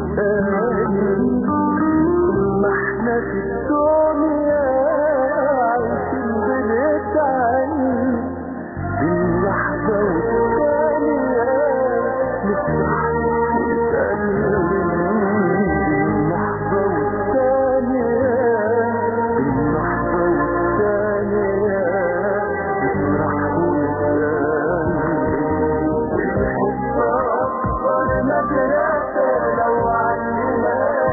تاني ما احنا في الدنيا عايشين بنتعاني بين لحظة والتانية نفرح ونتألم بين لحظة والتانية بين لحظة والتانية نفرح ونتألم الحب أكبر مدرسة لو علمنا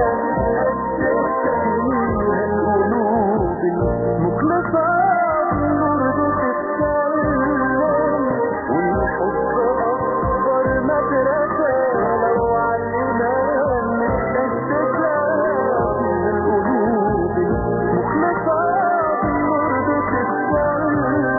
فيها القلوب المخلصة النور بتتكلم والحب أكبر مدرسة لو علمنا فيها القلوب المخلصة النور بتتكلم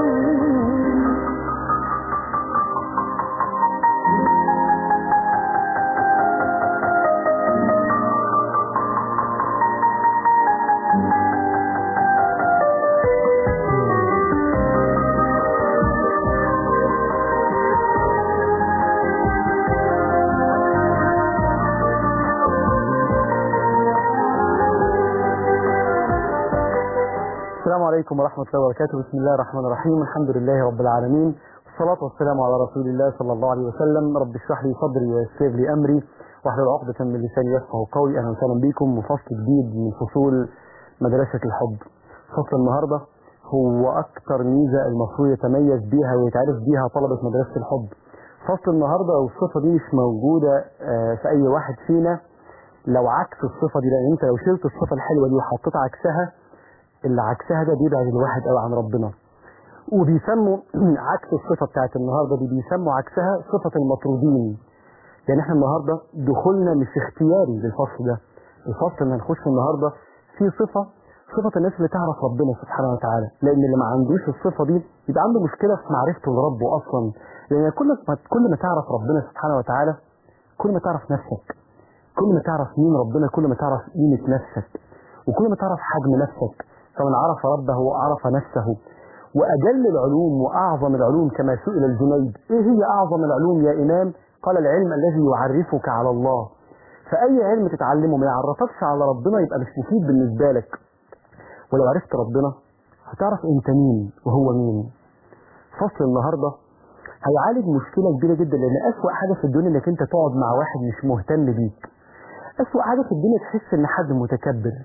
السلام عليكم ورحمة الله وبركاته بسم الله الرحمن الرحيم الحمد لله رب العالمين والصلاة والسلام على رسول الله صلى الله عليه وسلم رب اشرح لي صدري ويسر لي أمري واحلل عقدة من لساني يفقه قولي أهلا وسهلا بكم وفصل جديد من فصول مدرسة الحب فصل النهاردة هو أكثر ميزة المفروض يتميز بيها ويتعرف بيها طلبة مدرسة الحب فصل النهاردة والصفة دي مش موجودة آه، في أي واحد فينا لو عكس الصفة دي لأن أنت لو شلت الصفة الحلوة دي وحطيت عكسها اللي عكسها ده بيبعد الواحد قوي عن ربنا وبيسموا عكس الصفة بتاعت النهاردة دي بيسموا عكسها صفة المطرودين يعني احنا النهاردة دخولنا مش اختياري للفصل ده الفصل اللي هنخش النهاردة فيه صفة صفة الناس اللي تعرف ربنا سبحانه وتعالى لأن اللي ما عندوش الصفة دي يبقى عنده مشكلة في معرفته لربه أصلا لأن كل ما كل ما تعرف ربنا سبحانه وتعالى كل ما تعرف نفسك كل ما تعرف مين ربنا كل ما تعرف قيمة نفسك وكل ما تعرف حجم نفسك فمن عرف ربه وعرف نفسه وأجل العلوم وأعظم العلوم كما سئل الجنيد إيه هي أعظم العلوم يا إمام قال العلم الذي يعرفك على الله فأي علم تتعلمه ما يعرفكش على ربنا يبقى مش مفيد بالنسبة لك ولو عرفت ربنا هتعرف انت مين وهو مين فصل النهاردة هيعالج مشكلة كبيرة جدا لأن أسوأ حاجة في الدنيا إنك أنت تقعد مع واحد مش مهتم بيك أسوأ حاجة في الدنيا تحس إن حد متكبر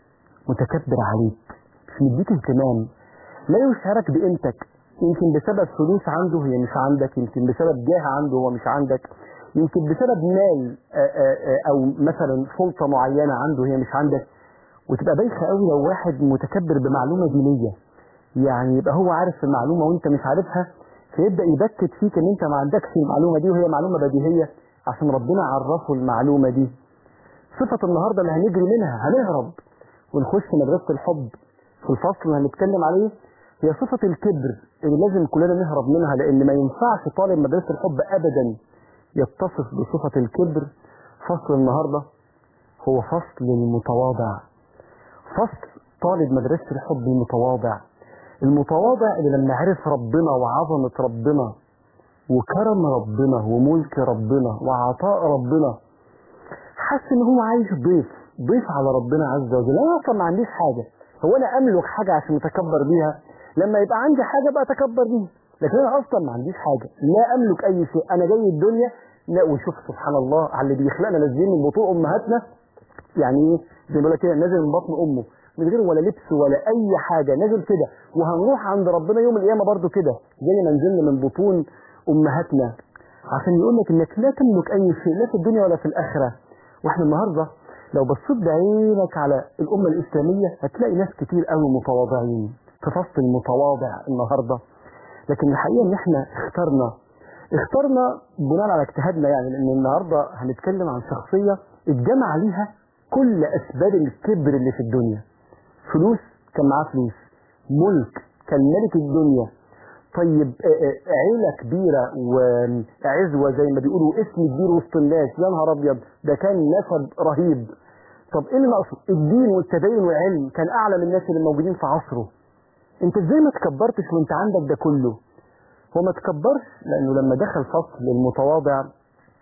متكبر عليك مش مديك اهتمام لا يشعرك بقيمتك يمكن بسبب فلوس عنده هي مش عندك يمكن بسبب جاه عنده هو مش عندك يمكن بسبب مال آه، آه، آه، او مثلا سلطة معينة عنده هي مش عندك وتبقى بايخة قوي لو واحد متكبر بمعلومة دينية يعني يبقى هو عارف المعلومة وانت مش عارفها فيبدأ يبكت فيك ان انت ما عندكش المعلومة دي وهي معلومة بديهية عشان ربنا عرفه المعلومة دي صفة النهاردة اللي هنجري منها هنهرب ونخش مدرسة الحب في الفصل اللي هنتكلم عليه هي صفة الكبر اللي لازم كلنا نهرب منها لأن ما ينفعش طالب مدرسة الحب أبدا يتصف بصفة الكبر فصل النهاردة هو فصل المتواضع فصل طالب مدرسة الحب المتواضع المتواضع اللي لما عرف ربنا وعظمة ربنا وكرم ربنا وملك ربنا وعطاء ربنا حس ان هو عايش ضيف ضيف على ربنا عز وجل انا اصلا ما عنديش حاجه هو انا املك حاجه عشان اتكبر بيها لما يبقى عندي حاجه بقى اتكبر بيها لكن انا اصلا ما عنديش حاجه لا املك اي شيء انا جاي الدنيا لا وشوف سبحان الله على اللي بيخلقنا نازلين من بطون امهاتنا يعني ايه زي ما بيقول لك كده نازل من بطن امه من غير ولا لبس ولا اي حاجه نازل كده وهنروح عند ربنا يوم القيامه برضو كده زي ما نزلنا من بطون امهاتنا عشان يقول لك انك لا تملك اي شيء لا في الدنيا ولا في الاخره واحنا النهارده لو بصيت بعينك على الامه الاسلاميه هتلاقي ناس كتير قوي متواضعين في فصل المتواضع النهارده لكن الحقيقه ان احنا اخترنا اخترنا بناء على اجتهادنا يعني لان النهارده هنتكلم عن شخصيه اتجمع عليها كل اسباب الكبر اللي في الدنيا فلوس كان معاه فلوس ملك كان ملك الدنيا طيب آه، آه، عيلة كبيرة وعزوة زي ما بيقولوا اسم كبير وسط الناس يا نهار أبيض ده كان نسب رهيب طب ايه اللي ناقصه؟ الدين والتدين والعلم كان أعلى من الناس اللي موجودين في عصره انت ازاي ما تكبرتش وانت عندك ده كله هو ما تكبرش لأنه لما دخل فصل المتواضع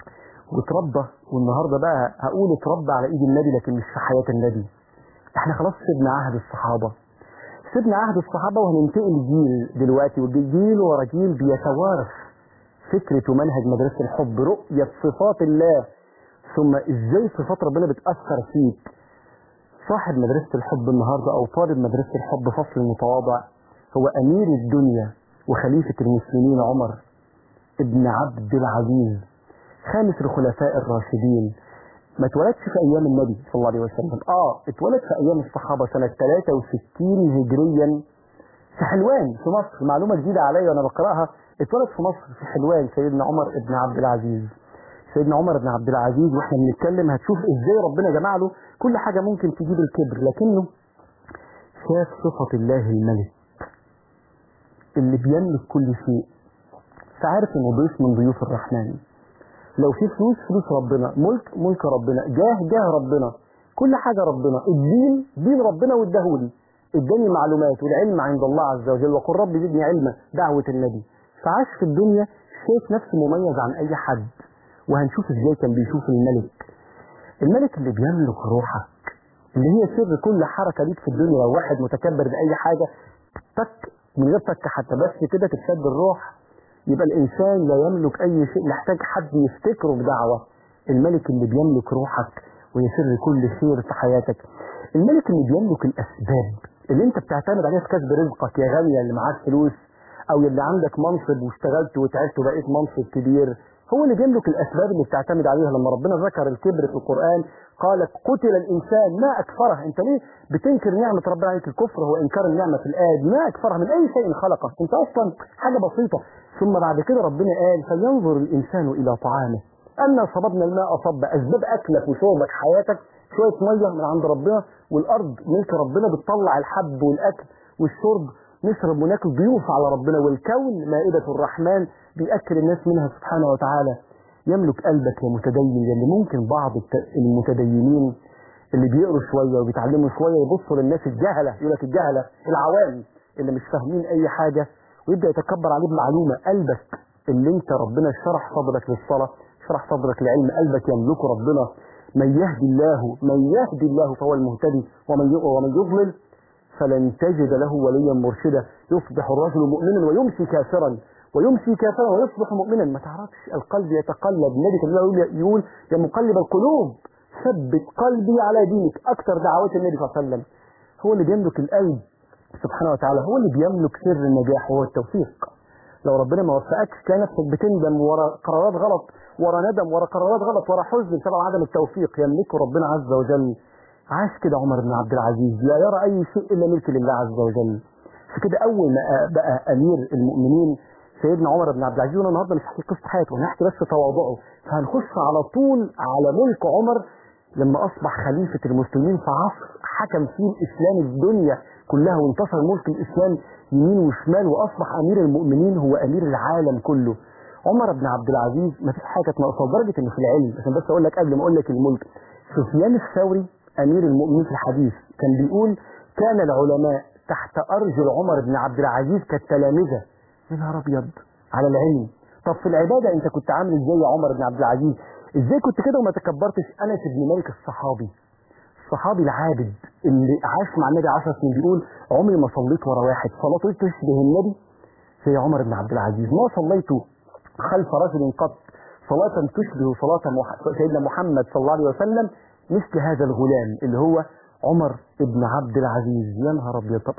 واتربى والنهارده بقى هقول اتربى على ايد النبي لكن مش في حياه النبي احنا خلاص سيبنا عهد الصحابه سيبنا عهد الصحابه وهننتقل جيل دلوقتي وجيل ورا جيل بيتوارث فكره ومنهج مدرسه الحب رؤيه صفات الله ثم ازاي صفات ربنا بتاثر فيك صاحب مدرسه الحب النهارده او طالب مدرسه الحب فصل متواضع هو امير الدنيا وخليفه المسلمين عمر ابن عبد العزيز خامس الخلفاء الراشدين ما اتولدش في ايام النبي صلى الله عليه وسلم اه اتولد في ايام الصحابه سنه 63 هجريا في حلوان في مصر معلومه جديده عليا وانا بقراها اتولد في مصر في حلوان سيدنا عمر ابن عبد العزيز سيدنا عمر بن عبد العزيز واحنا بنتكلم هتشوف ازاي ربنا جمع له كل حاجه ممكن تجيب الكبر لكنه شاف صفه الله الملك اللي بيملك كل شيء فعارف انه ضيف من ضيوف الرحمن لو في فلوس فلوس ربنا ملك ملك ربنا جاه جاه ربنا كل حاجة ربنا الدين دين ربنا واداهولي اداني معلومات والعلم عند الله عز وجل وقل رب زدني علما دعوة النبي فعاش في الدنيا شايف نفسه مميز عن اي حد وهنشوف ازاي كان بيشوف الملك الملك اللي بيملك روحك اللي هي سر كل حركة ليك في الدنيا لو واحد متكبر بأي حاجة تك من غير تك حتى بس كده تتشد الروح يبقى الإنسان لا يملك أي شيء محتاج حد يفتكره بدعوة الملك اللي بيملك روحك ويسر كل خير في حياتك الملك اللي بيملك الأسباب اللي أنت بتعتمد عليها في كسب رزقك يا غني اللي معاك فلوس أو اللي عندك منصب واشتغلت وتعبت وبقيت منصب كبير هو اللي بيملك الأسباب اللي بتعتمد عليها لما ربنا ذكر الكبر في القرآن قال قتل الإنسان ما أكفره أنت ليه بتنكر نعمة ربنا عليك الكفر هو إنكار النعمة في الآية ما أكفرها من أي شيء خلقه أنت أصلا حاجة بسيطة ثم بعد كده ربنا قال فلينظر الإنسان إلى طعامه أنا صببنا الماء صب أسباب أكلك وشربك حياتك شوية مية من عند ربنا والأرض ملك ربنا بتطلع الحب والأكل والشرب نشرب وناكل ضيوف على ربنا والكون مائدة الرحمن بيأكل الناس منها سبحانه وتعالى يملك قلبك يا متدين لأن ممكن بعض الت- المتدينين اللي بيقروا شوية وبيتعلموا شوية يبصوا للناس الجهلة يقول لك الجهلة العوام اللي مش فاهمين أي حاجة ويبدأ يتكبر عليه بمعلومة قلبك اللي انت ربنا شرح صدرك للصلاة شرح صدرك لعلم قلبك يملكه ربنا من يهدي الله من يهدي الله فهو المهتدي ومن ي- ومن يضلل فلن تجد له وليا مرشدا يصبح الرجل مؤمنا ويمسي كافرا ويمسي كافرا ويصبح مؤمنا ما تعرفش القلب يتقلب النبي كان يقول يقول يا مقلب القلوب ثبت قلبي على دينك اكثر دعوات النبي صلى الله عليه وسلم هو اللي بيملك القلب سبحانه وتعالى هو اللي بيملك سر النجاح وهو التوفيق لو ربنا ما وفقكش تلاقي نفسك بتندم ورا قرارات غلط ورا ندم ورا قرارات غلط ورا حزن بسبب عدم التوفيق يملكه ربنا عز وجل عاش كده عمر بن عبد العزيز لا يرى اي شيء الا ملك لله عز وجل فكده اول ما بقى امير المؤمنين سيدنا عمر بن عبد العزيز وانا النهارده مش هحكي قصه حياته انا هحكي بس تواضعه فهنخش على طول على ملك عمر لما اصبح خليفه المسلمين في عصر حكم فيه الاسلام الدنيا كلها وانتصر ملك الاسلام يمين وشمال واصبح امير المؤمنين هو امير العالم كله عمر بن عبد العزيز ما فيش حاجه ناقصه لدرجه انه في العلم عشان بس اقول لك قبل ما اقول لك الملك سفيان الثوري امير المؤمنين في الحديث كان بيقول كان العلماء تحت ارجل عمر بن عبد العزيز كالتلامذه يا نهار ابيض على العلم طب في العباده انت كنت عامل ازاي يا عمر بن عبد العزيز ازاي كنت كده وما تكبرتش انس بن مالك الصحابي الصحابي العابد اللي عاش مع النبي 10 سنين بيقول عمري ما صليت ورا واحد صلاته تشبه النبي زي عمر بن عبد العزيز ما صليت خلف رجل قط صلاة تشبه صلاة مح- سيدنا محمد صلى الله عليه وسلم مثل هذا الغلام اللي هو عمر بن عبد العزيز يا نهار ابيض طب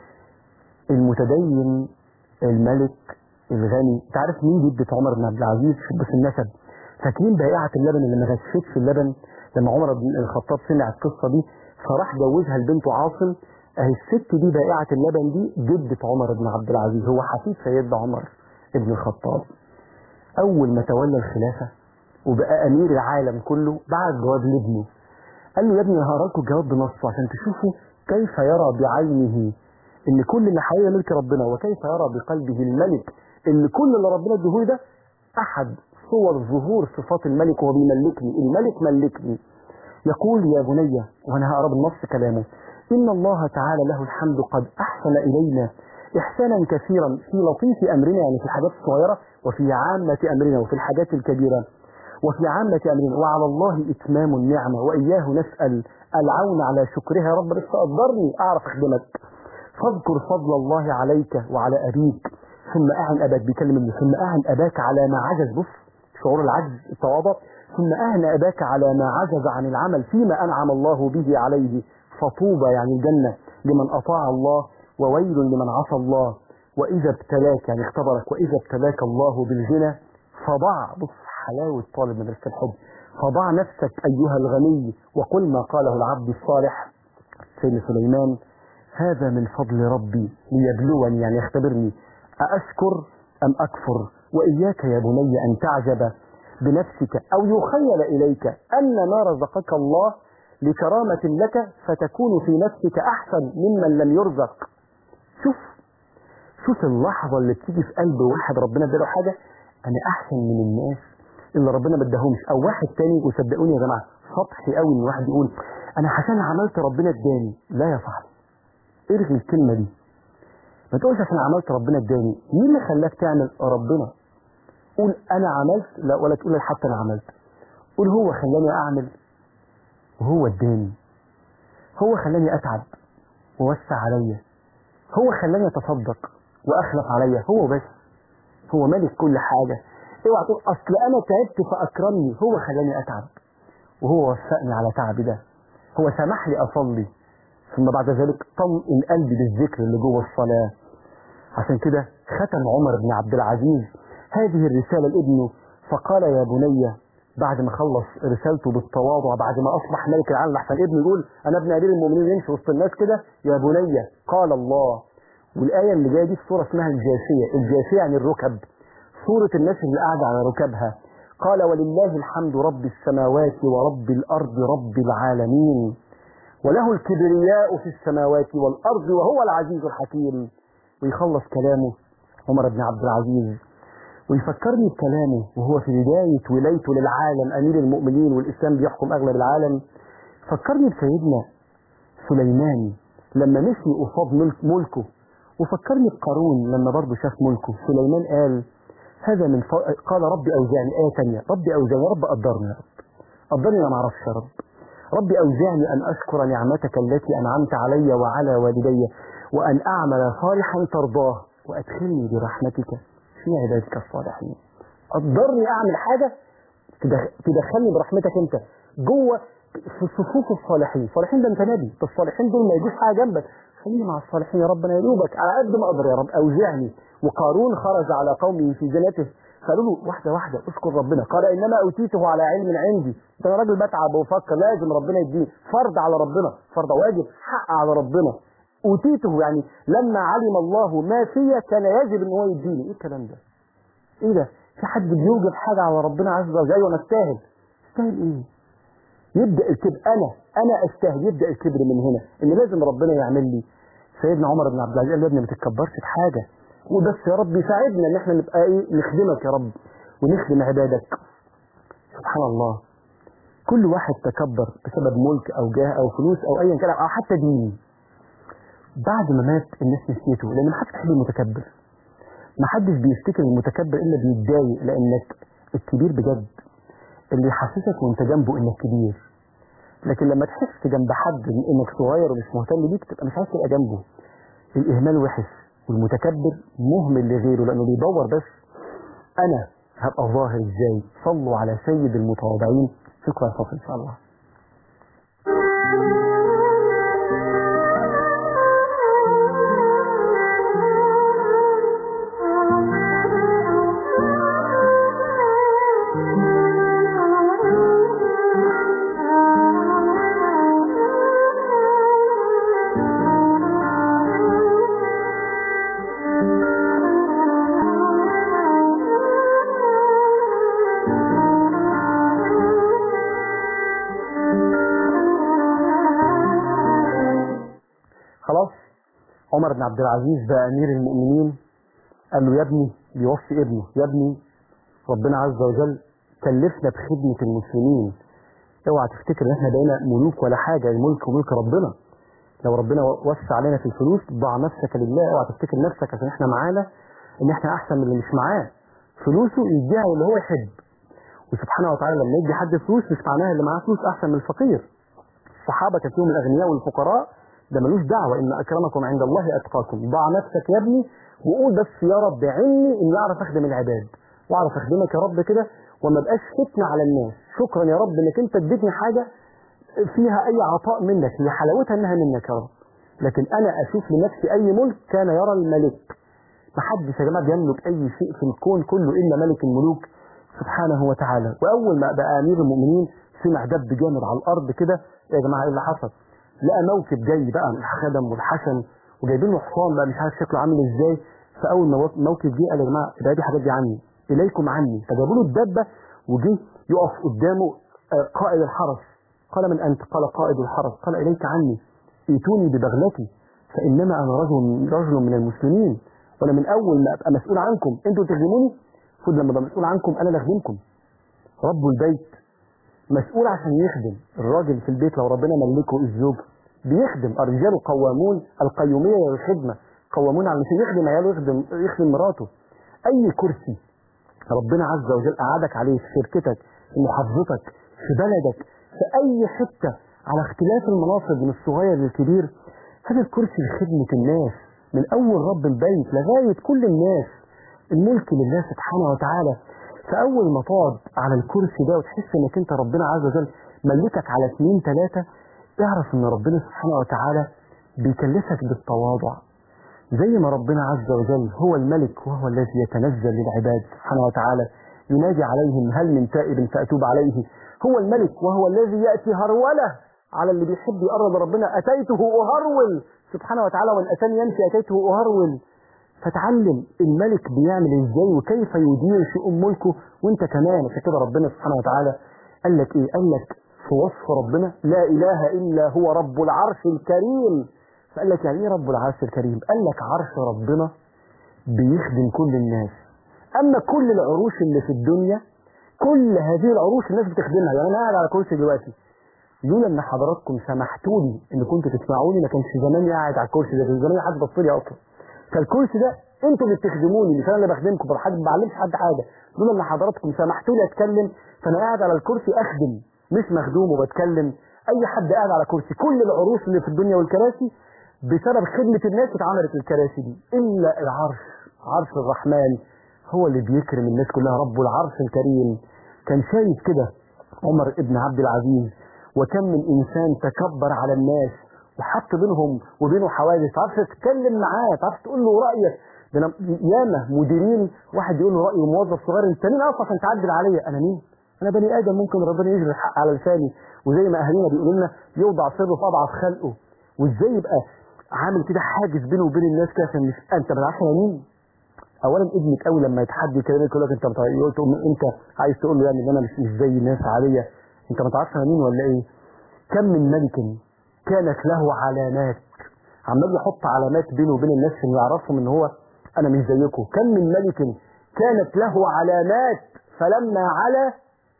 المتدين الملك الغني انت عارف مين جدة عمر بن عبد العزيز شوف بس النسب فاكرين بائعة اللبن اللي ما غشتش اللبن لما عمر بن الخطاب سمع القصة دي فراح جوزها لبنته عاصم اهي الست دي بائعة اللبن دي جدة عمر بن عبد العزيز هو حفيد سيدنا عمر بن الخطاب اول ما تولى الخلافة وبقى امير العالم كله بعت جواب لابنه قال له يا ابني هقرا الجواب بنصه عشان تشوفوا كيف يرى بعينه ان كل اللي حواليه ملك ربنا وكيف يرى بقلبه الملك ان كل اللي ربنا اديه ده احد صور ظهور صفات الملك وهو بيملكني الملك ملكني يقول يا بني وانا هقرا بالنص كلامه ان الله تعالى له الحمد قد احسن الينا احسانا كثيرا في لطيف امرنا يعني في الحاجات الصغيره وفي عامه امرنا وفي الحاجات الكبيره وفي عامة أمرنا وعلى الله إتمام النعمة وإياه نسأل العون على شكرها يا رب بس قدرني أعرف أخدمك فاذكر فضل الله عليك وعلى أبيك ثم أعن أباك بيكلم ابنه ثم أعن أباك على ما عجز بص شعور العجز التواضع ثم أعن أباك على ما عجز عن العمل فيما أنعم الله به عليه فطوبى يعني الجنة لمن أطاع الله وويل لمن عصى الله وإذا ابتلاك يعني اختبرك وإذا ابتلاك الله بالزنا فضع بص حلاوة طالب مدرسة الحب فضع نفسك أيها الغني وقل ما قاله العبد الصالح سيدنا سليمان هذا من فضل ربي ليبلوني يعني يختبرني أأشكر أم أكفر وإياك يا بني أن تعجب بنفسك أو يخيل إليك أن ما رزقك الله لكرامة لك فتكون في نفسك أحسن ممن لم يرزق شوف شوف اللحظة اللي بتيجي في قلب واحد ربنا اداله حاجة أنا أحسن من الناس اللي ربنا ما اداهمش أو واحد تاني وصدقوني يا جماعة سطحي قوي إن واحد يقول أنا عشان عملت ربنا اداني لا يا صاحبي ارغي الكلمة دي ما تقولش عشان عملت ربنا اداني مين اللي خلاك تعمل ربنا قول أنا عملت لا ولا تقول حتى أنا عملت قول هو خلاني أعمل وهو اداني هو خلاني أتعب ووسع عليا هو خلاني أتصدق وأخلف عليا هو بس هو مالك كل حاجة اوعى تقول أصل أنا تعبت فأكرمني هو خلاني أتعب وهو وفقني على تعبي ده هو سمح لي أصلي ثم بعد ذلك طمئن قلبي بالذكر اللي جوه الصلاة عشان كده ختم عمر بن عبد العزيز هذه الرسالة لابنه فقال يا بني بعد ما خلص رسالته بالتواضع بعد ما أصبح ملك العالم لحسن ابنه يقول أنا ابن أمير المؤمنين يمشي وسط الناس كده يا بني قال الله والآية اللي جاية دي في سورة اسمها الجاثية الجاثية يعني الركب سورة الناس اللي قاعدة على ركبها قال ولله الحمد رب السماوات ورب الأرض رب العالمين وله الكبرياء في السماوات والأرض وهو العزيز الحكيم ويخلص كلامه عمر بن عبد العزيز ويفكرني بكلامه وهو في بداية ولايته للعالم أمير المؤمنين والإسلام بيحكم أغلب العالم فكرني بسيدنا سليمان لما مشي قصاد ملك ملكه وفكرني بقارون لما برضه شاف ملكه سليمان قال هذا من ف... قال ربي أوزعني آية تانية ربي أوزعني يا رب قدرني يا رب قدرني أنا ما أعرفش يا رب ربي أوزعني أن أشكر نعمتك التي أنعمت علي وعلى والدي وأن أعمل صالحا ترضاه وأدخلني برحمتك في عبادك الصالحين قدرني أعمل حاجة تدخ- تدخلني برحمتك أنت جوه في صفوف الصالحين الصالحين ده أنت نبي بس الصالحين دول ما يجوش حاجة جنبك خليني مع الصالحين يا رب أنا يدوبك على قد ما أقدر يا رب أوزعني وقارون خرج على قومه في زناته قالوا له واحدة واحدة اذكر ربنا قال إنما أوتيته على علم عندي ده أنا راجل بتعب وبفكر لازم ربنا يديني فرض على ربنا فرض واجب حق على ربنا أوتيته يعني لما علم الله ما فيا كان يجب إن هو يديني إيه الكلام ده؟ إيه ده؟ في حد بيوجب حاجة على ربنا عز وجل وأنا أستاهل أستاهل إيه؟ يبدأ الكبر أنا أنا أستاهل يبدأ الكبر من هنا إن لازم ربنا يعمل لي سيدنا عمر بن عبد العزيز قال له يا ابني ما تتكبرش في حاجة وبس يا رب يساعدنا إن إحنا نبقى إيه نخدمك يا رب ونخدم عبادك سبحان الله كل واحد تكبر بسبب ملك أو جاه أو فلوس أو أيا كان أو حتى دين بعد ما مات الناس نسيته لأن ما حدش بيحب المتكبر ما حدش بيفتكر المتكبر إلا بيتضايق لأنك الكبير بجد اللي يحسسك وانت جنبه انك كبير لكن لما تحس جنب حد انك صغير ومش مهتم بيك تبقى مش عايز تبقى جنبه الاهمال وحش والمتكبر مهمل لغيره لانه بيدور بس انا هبقى ظاهر ازاي صلوا على سيد المتواضعين شكرا فضل ان شاء الله خلاص عمر بن عبد العزيز بقى امير المؤمنين قال له يا ابني بيوصي ابنه يا ابني ربنا عز وجل كلفنا بخدمة المسلمين اوعى تفتكر ان احنا بقينا ملوك ولا حاجة الملك ملك ربنا لو ربنا وسع علينا في الفلوس ضع نفسك لله اوعى تفتكر نفسك عشان احنا معانا ان احنا احسن من اللي مش معاه فلوسه يديها اللي هو يحب وسبحانه وتعالى لما يدي حد فلوس مش معناها اللي معاه فلوس احسن من الفقير الصحابه كان فيهم الاغنياء والفقراء ده ملوش دعوه ان اكرمكم عند الله اتقاكم ضع نفسك يا ابني وقول بس يا رب عني اني اعرف اخدم العباد واعرف اخدمك يا رب كده وما بقاش فتنه على الناس شكرا يا رب انك انت اديتني حاجه فيها اي عطاء منك هي حلاوتها انها منك يا رب لكن انا اشوف لنفسي اي ملك كان يرى الملك محدش يا جماعه بيملك اي شيء في الكون كله الا ملك الملوك سبحانه وتعالى واول ما بقى امير المؤمنين سمع دب جامد على الارض كده يا جماعه ايه اللي حصل لقى موكب جاي بقى من الخدم والحشم وجايبين له حصان بقى مش عارف شكله عامل ازاي فاول ما موكب جه قال يا جماعه ابعدوا الحاجات دي عني اليكم عني فجابوا له الدبه وجه يقف قدامه آه، قائد الحرس قال من انت قال قائد الحرس قال اليك عني ائتوني ببغلتي فانما انا رجل رجل من المسلمين وانا من اول ما ابقى مسؤول عنكم انتوا تخدموني خد لما ابقى مسؤول عنكم انا اللي اخدمكم رب البيت مسؤول عشان يخدم الراجل في البيت لو ربنا ملكه الزوج بيخدم الرجال قوامون القيومية للخدمة قوامون على عشان يخدم عياله يخدم يخدم مراته أي كرسي ربنا عز وجل قعدك عليه في شركتك في محافظتك في بلدك في أي حتة على اختلاف المناصب من الصغير للكبير هذا الكرسي لخدمة الناس من أول رب البيت لغاية كل الناس الملك لله سبحانه وتعالى فأول ما تقعد على الكرسي ده وتحس إنك أنت ربنا عز وجل ملكك على اثنين ثلاثة اعرف إن ربنا سبحانه وتعالى بيكلفك بالتواضع زي ما ربنا عز وجل هو الملك وهو الذي يتنزل للعباد سبحانه وتعالى ينادي عليهم هل من تائب فأتوب عليه هو الملك وهو الذي يأتي هرولة على اللي بيحب يقرب ربنا أتيته أهرول سبحانه وتعالى وإن أتاني يمشي أتيته أهرول فتعلم الملك بيعمل ازاي وكيف يدير شؤون ملكه وانت كمان عشان كده ربنا سبحانه وتعالى قال لك ايه قال لك في وصف ربنا لا اله الا هو رب العرش الكريم فقال لك يعني ايه رب العرش الكريم قال لك عرش ربنا بيخدم كل الناس اما كل العروش اللي في الدنيا كل هذه العروش الناس بتخدمها يعني انا قاعد على كرسي دلوقتي لولا ان حضراتكم سمحتوا لي ان كنتوا تسمعوني ما كانش زماني قاعد على الكرسي ده كان زماني حد بص لي اصلا فالكرسي ده انتوا اللي بتخدموني مش انا اللي بخدمكم ولا حد ما بعلمش حد حاجه لولا ان حضراتكم سمحتوا لي اتكلم فانا قاعد على الكرسي اخدم مش مخدوم وبتكلم اي حد قاعد على كرسي كل العروش اللي في الدنيا والكراسي بسبب خدمه الناس اتعملت الكراسي دي الا العرش عرش الرحمن هو اللي بيكرم الناس كلها رب العرش الكريم كان شايف كده عمر ابن عبد العزيز وكم من انسان تكبر على الناس وحط بينهم وبينه حواجز تعرفش تتكلم معاه تعرفش تقول له رايك ده انا ياما مديرين واحد يقول له رايه موظف صغير انت مين اصلا عشان تعدل عليا انا مين انا بني ادم ممكن ربنا يجري الحق على لساني وزي ما اهالينا بيقولوا لنا يوضع سره في اضعف خلقه وازاي يبقى عامل كده حاجز بينه وبين الناس كده عشان مش انت ما تعرفش انا مين اولا ابنك قوي لما يتحدى يكلمك يقول لك انت بتاع- يقول تقوم انت عايز تقول له يعني ان انا مش مش زي الناس عاديه انت ما تعرفش انا مين ولا ايه كم من ملك كانت له علامات عمال يحط علامات بينه وبين الناس عشان يعرفهم ان هو انا مش زيكم كم من ملك كانت له علامات فلما علا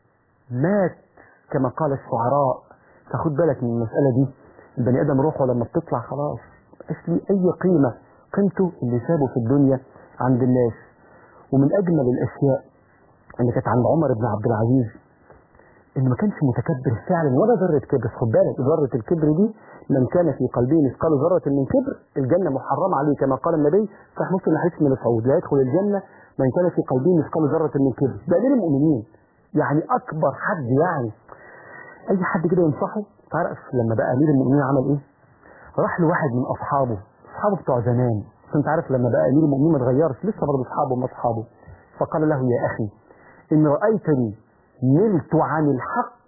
مات كما قال الشعراء فخد بالك من المسألة دي البني آدم روحه لما بتطلع خلاص مبقاش ليه أي قيمة قيمته اللي سابه في الدنيا عند الناس ومن أجمل الأشياء اللي كانت عند عمر بن عبد العزيز إنه ما كانش متكبر فعلا ولا ذرة كبر خد بالك ذرة الكبر دي من كان في قلبه مثقال ذرة من كبر الجنة محرمة عليه كما قال النبي صحيح مسلم حديث من مسعود لا يدخل الجنة من كان في قلبه مثقال ذرة من كبر ده أمير المؤمنين يعني أكبر حد يعني أي حد كده ينصحه تعرف لما بقى أمير المؤمنين عمل إيه؟ راح لواحد من أصحابه أصحابه بتوع زمان بس أنت عارف لما بقى أمير المؤمنين ما اتغيرش لسه برضه أصحابه هم أصحابه فقال له يا أخي إن رأيتني نلت عن الحق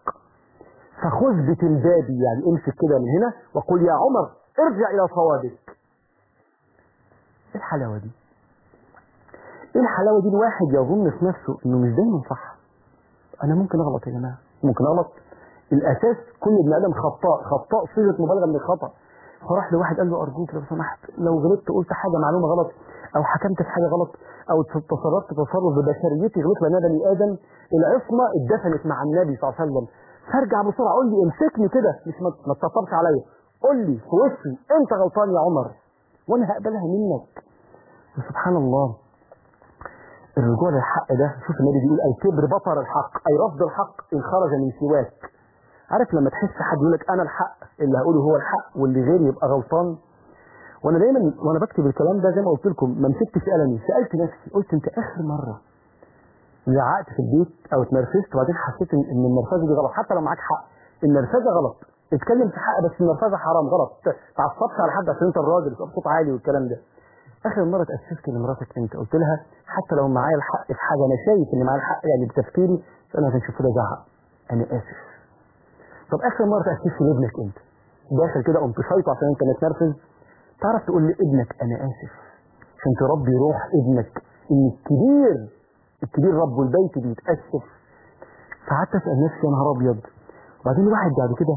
فخذ بتلبابي يعني امسك كده من هنا وقل يا عمر ارجع إلى صوابك إيه الحلاوة دي؟ إيه الحلاوة دي الواحد يظن في نفسه إنه مش دايما صح أنا ممكن أغلط يا جماعة ممكن أغلط الأساس كل ابن آدم خطاء خطاء صيغة مبالغة من الخطأ فراح لواحد قال له أرجوك لو سمحت لو غلطت قلت حاجة معلومة غلط أو حكمت في حاجة غلط أو تصرفت تصرف ببشريتي غلط لأن أنا بني آدم العصمة اتدفنت مع النبي صلى الله عليه وسلم فارجع بسرعة قول لي امسكني كده مش ما ما تطبطبش عليا قول لي في وشي أنت غلطان يا عمر وأنا هقبلها منك وسبحان الله الرجوع للحق ده شوف النبي بيقول الكبر بطر الحق اي رفض الحق ان خرج من سواك عارف لما تحس حد يقول لك انا الحق اللي هقوله هو الحق واللي غيري يبقى غلطان وانا دايما وانا بكتب الكلام ده زي ما قلت لكم ما مسكتش قلمي سالت نفسي قلت انت اخر مره زعقت في البيت او اتنرفزت وبعدين حسيت ان إن النرفزه دي غلط حتى لو معاك حق النرفزه غلط اتكلم في حق بس النرفزه حرام غلط ما تعصبش على حد عشان انت الراجل تبقى بصوت عالي والكلام ده اخر مره اتاسفت لمراتك امتى قلت لها حتى لو معايا الحق في حاجه انا شايف ان معايا الحق يعني بتفكيري فانا ما كانش المفروض ازعق انا اسف طب اخر مره تاسفت لابنك امتى داخل كده قمت شايطه عشان انت متنرفز تعرف تقول لابنك انا اسف عشان تربي روح ابنك ان الكبير الكبير رب البيت بيتاسف فقعدت اسال نفسي يا نهار ابيض وبعدين الواحد بعد كده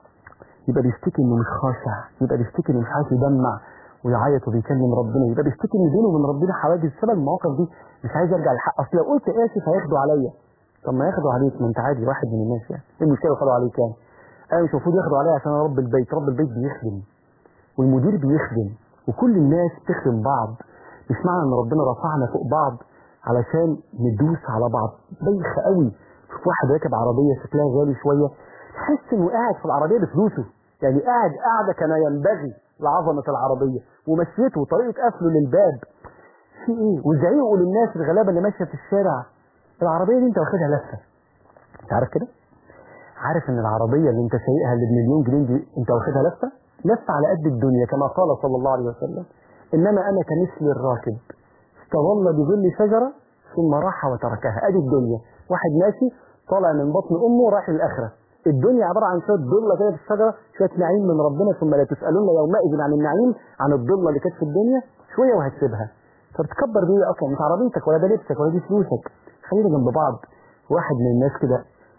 يبقى بيشتكي انه مش خاشع يبقى بيشتكي انه مش عارف يدمع ويعيط وبيكلم ربنا يبقى بيشتكي ان بينه وبين ربنا حواجز بسبب المواقف دي مش عايز ارجع للحق اصل لو قلت اسف هياخدوا عليا طب ما ياخدوا عليك ما انت عادي واحد من الناس يعني ايه المشكله لو خدوا عليك يعني انا مش المفروض ياخدوا عليا عشان انا رب البيت رب البيت بيخدم والمدير بيخدم وكل الناس تخدم بعض مش معنى ان ربنا رفعنا فوق بعض علشان ندوس على بعض بايخ قوي شوف واحد راكب عربيه شكلها غالي شويه تحس انه قاعد في العربيه بفلوسه يعني قاعد قاعده كما ينبغي لعظمه العربيه ومشيته وطريقه قفله للباب في ايه وزعيقه للناس الغلابه اللي ماشيه في الشارع العربيه دي انت واخدها لفه انت عارف كده عارف ان العربيه اللي انت سايقها اللي بمليون جنيه دي انت واخدها لفه لفه على قد الدنيا كما قال صلى الله عليه وسلم انما انا كمثل الراكب استظل بظل شجره ثم راح وتركها ادي الدنيا واحد ماشي طالع من بطن امه رايح للاخره الدنيا عباره عن شويه ضله كده في الشجره شويه نعيم من ربنا ثم لا تسالون يومئذ عن النعيم عن الضله اللي كانت في الدنيا شويه وهتسيبها فبتكبر دي اصلا مش عربيتك ولا ده لبسك ولا دي فلوسك خلينا جنب بعض واحد من الناس كده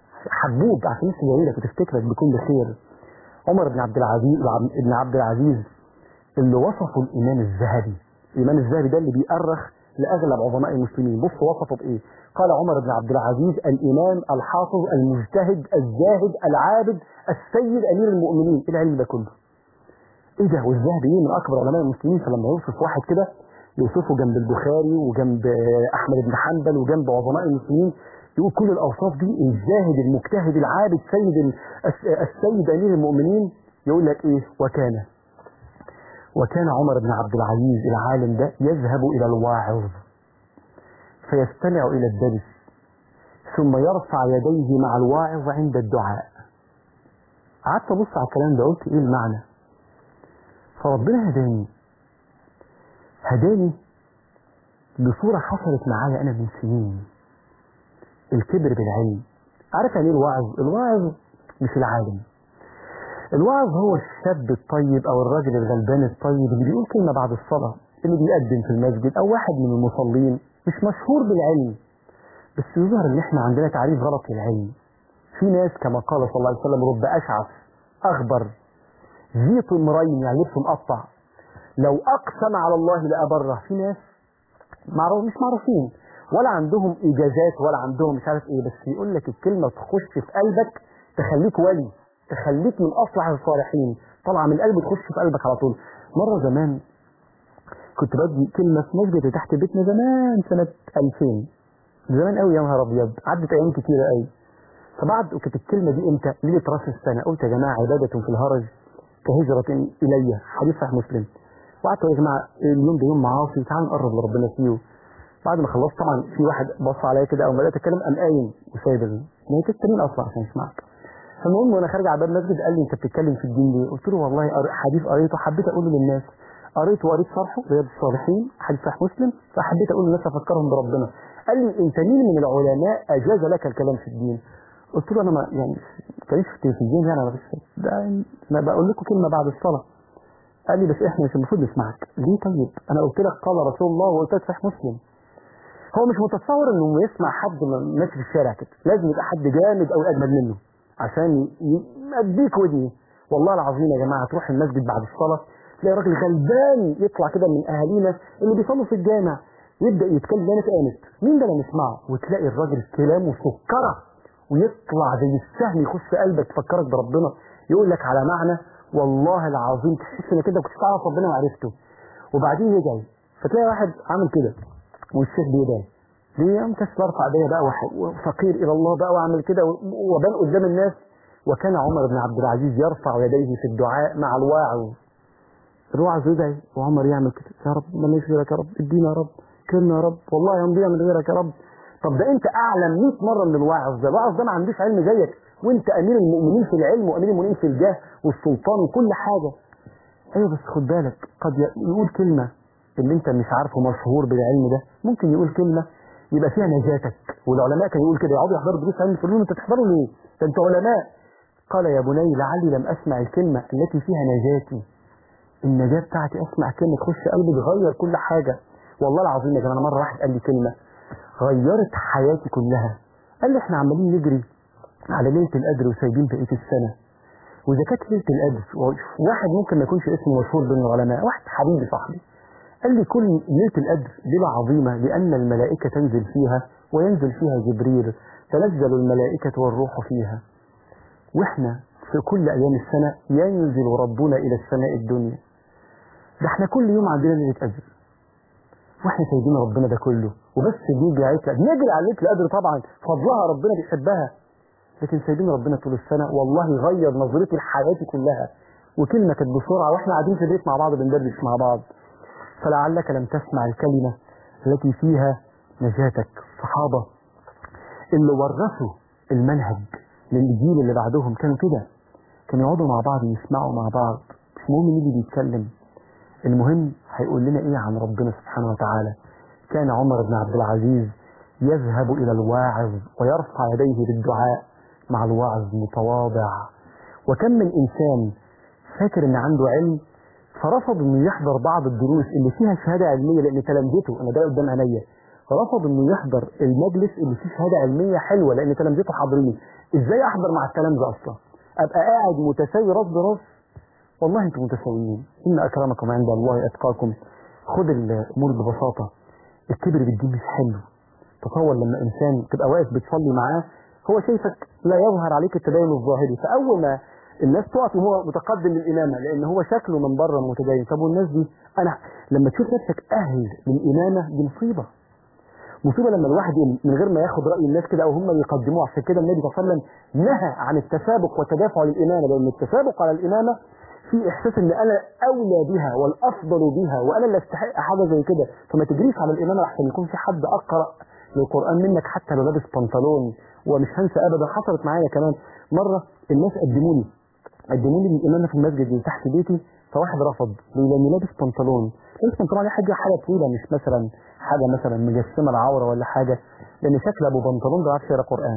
حبوب عشان لسه جاي لك وتفتكرك بكل خير عمر بن عبد العزيز بن عبد العزيز اللي وصفه الامام الذهبي الامام الذهبي ده اللي بيأرخ لاغلب عظماء المسلمين بص وصفه بايه قال عمر بن عبد العزيز الامام الحافظ المجتهد الزاهد العابد السيد امير المؤمنين ايه العلم ده كله ايه ده والذهبي ايه من اكبر علماء المسلمين فلما يوصف واحد كده يوصفه جنب البخاري وجنب احمد بن حنبل وجنب عظماء المسلمين يقول كل الاوصاف دي الزاهد المجتهد العابد سيد السيد امير المؤمنين يقول لك ايه وكان وكان عمر بن عبد العزيز العالم ده يذهب الى الواعظ فيستمع الى الدرس ثم يرفع يديه مع الواعظ عند الدعاء قعدت ابص على الكلام ده قلت ايه المعنى فربنا هداني هداني لصورة حصلت معايا أنا من سنين الكبر بالعلم عارف يعني ايه الواعظ؟ الواعظ مش العالم الواعظ هو الشاب الطيب أو الراجل الغلبان الطيب اللي بيقول كلمة بعد الصلاة اللي بيقدم في المسجد أو واحد من المصلين مش مشهور بالعلم بس يظهر إن إحنا عندنا تعريف غلط للعلم في ناس كما قال صلى الله عليه وسلم رب أشعث أخبر ذي طمرين يعني لبسه مقطع لو أقسم على الله لأبره في ناس معروف مش معروفين ولا عندهم إجازات ولا عندهم مش عارف إيه بس يقول لك الكلمة تخش في قلبك تخليك ولي تخليك من أصلح الصالحين طالعة من قلبك تخش في قلبك على طول مرة زمان كنت بدي كلمة في مسجد تحت بيتنا زمان سنة 2000 زمان قوي يا نهار أبيض عدت أيام كتيرة قوي فبعد وكانت الكلمة دي امتى؟ ليلة راس السنة قلت يا جماعة عبادة في الهرج كهجرة إلي حديث صحيح مسلم وقعدت يا جماعة اليوم ده يوم معاصي تعالوا نقرب لربنا فيه بعد ما خلصت طبعا في واحد بص عليا كده اول ما بدات اتكلم قام قايم وسايب ما هي تستنين اصلا عشان يسمعك فالمهم وانا خارج على باب المسجد قال لي انت بتتكلم في الدين ليه؟ قلت له والله قر- حديث قريته حبيت اقوله للناس قريته وقريت شرحه رياض الصالحين حديث صحيح مسلم فحبيت اقول للناس افكرهم بربنا قال لي انت مين من العلماء اجاز لك الكلام في الدين؟ قلت له انا ما يعني كانش في التلفزيون يعني انا بس ده انا بقول لكم كلمه بعد الصلاه قال لي بس احنا مش المفروض نسمعك ليه طيب انا قلت لك قال رسول الله وقلت لك صحيح مسلم هو مش متصور انه يسمع حد م- ماشي في الشارع كده لازم يبقى حد جامد او اجمد منه عشان ي- ي- يديك ودني والله العظيم يا جماعه تروح المسجد بعد الصلاه تلاقي راجل غلبان يطلع كده من اهالينا اللي بيصلوا في الجامع يبدا يتكلم ناس قامت مين ده اللي نسمعه وتلاقي الراجل كلامه سكره ويطلع زي السهم يخش في قلبك تفكرك بربنا يقول لك على معنى والله العظيم تحس انك كده كنت تعرف ربنا وعرفته وبعدين يجي فتلاقي واحد عامل كده والشيخ بيدعي ليه يوم كسر ارفع ايديا بقى وح- وفقير الى الله بقى واعمل كده و- وبان قدام الناس وكان عمر بن عبد العزيز يرفع يديه في الدعاء مع الواعظ الواعظ يدعي وعمر يعمل كده يا رب ماليش غيرك يا رب ادينا يا رب كرمنا يا رب والله يمضينا من غيرك يا رب طب ده انت اعلم 100 مره من الواعظ ده الواعظ ده ما عندوش علم زيك وانت امير المؤمنين في العلم وامير المؤمنين في الجاه والسلطان وكل حاجه ايوه بس خد بالك قد يقول كلمه اللي انت مش عارفه مشهور بالعلم ده ممكن يقول كلمه يبقى فيها نجاتك والعلماء كانوا يقول كده يقعدوا يحضروا دروس علم يقولوا له انت تحضروا ليه؟ ده انتوا علماء قال يا بني لعلي لم اسمع الكلمه التي فيها نجاتي النجاه بتاعتي اسمع كلمه تخش قلبي تغير كل حاجه والله العظيم يا جماعه مره واحد قال لي كلمه غيرت حياتي كلها قال لي احنا عمالين نجري على ليله القدر وسايبين بقيه السنه واذا كانت ليله القدر واحد ممكن ما يكونش اسمه مشهور بين العلماء واحد حبيبي صاحبي قال لي كل ليله القدر ليله عظيمه لان الملائكه تنزل فيها وينزل فيها جبريل تنزل الملائكه والروح فيها واحنا في كل ايام السنه ينزل ربنا الى السماء الدنيا ده احنا كل يوم عندنا ليله قدر واحنا سايبين ربنا ده كله وبس بيجي عليك نجري على ليله القدر طبعا فضلها ربنا بيحبها لكن سايبين ربنا طول السنه والله غير نظرتي لحياتي كلها وكلمه كانت بسرعه واحنا قاعدين في البيت مع بعض بندردش مع بعض فلعلك لم تسمع الكلمه التي فيها نجاتك الصحابه اللي ورثوا المنهج للجيل اللي بعدهم كانوا كده كانوا يقعدوا مع بعض يسمعوا مع بعض مش مهم مين اللي بيتكلم المهم هيقول لنا ايه عن ربنا سبحانه وتعالى كان عمر بن عبد العزيز يذهب الى الواعظ ويرفع يديه بالدعاء مع الواعظ متواضع وكم من انسان فاكر ان عنده علم فرفض انه يحضر بعض الدروس اللي فيها شهاده علميه لان تلامذته انا ده قدام عينيا رفض انه يحضر المجلس اللي فيه شهاده علميه حلوه لان تلامذته حاضرين ازاي احضر مع التلامذه اصلا ابقى قاعد متساوي راس براس والله انتم متساويين ان اكرمكم عند الله اتقاكم خد الامور ببساطه الكبر بالدين مش حلو تصور لما انسان تبقى واقف بتصلي معاه هو شايفك لا يظهر عليك التدين الظاهري فاول ما الناس تقف وهو متقدم للامامه لان هو شكله من بره متدين طب والناس دي انا لما تشوف نفسك اهل للامامه دي مصيبه مصيبه لما الواحد من غير ما ياخد راي الناس كده او هم يقدموه عشان كده النبي صلى الله عليه وسلم نهى عن التسابق والتدافع للامامه لان التسابق على الامامه في احساس ان انا اولى بها والافضل بها وانا اللي استحق حاجه زي كده فما تجريش على الامامه احسن يكون في حد اقرا للقران منك حتى لو لابس بنطلون ومش هنسى ابدا حصلت معايا كمان مره الناس قدموا لي قدموا لي الامامه في المسجد اللي تحت بيتي فواحد رفض ليه؟ لانه لابس بنطلون لابس بنطلون دي حاجه حاجه طويله مش مثلا حاجه مثلا مجسمه العوره ولا حاجه لان شكل ابو بنطلون ده عارف يقرا قران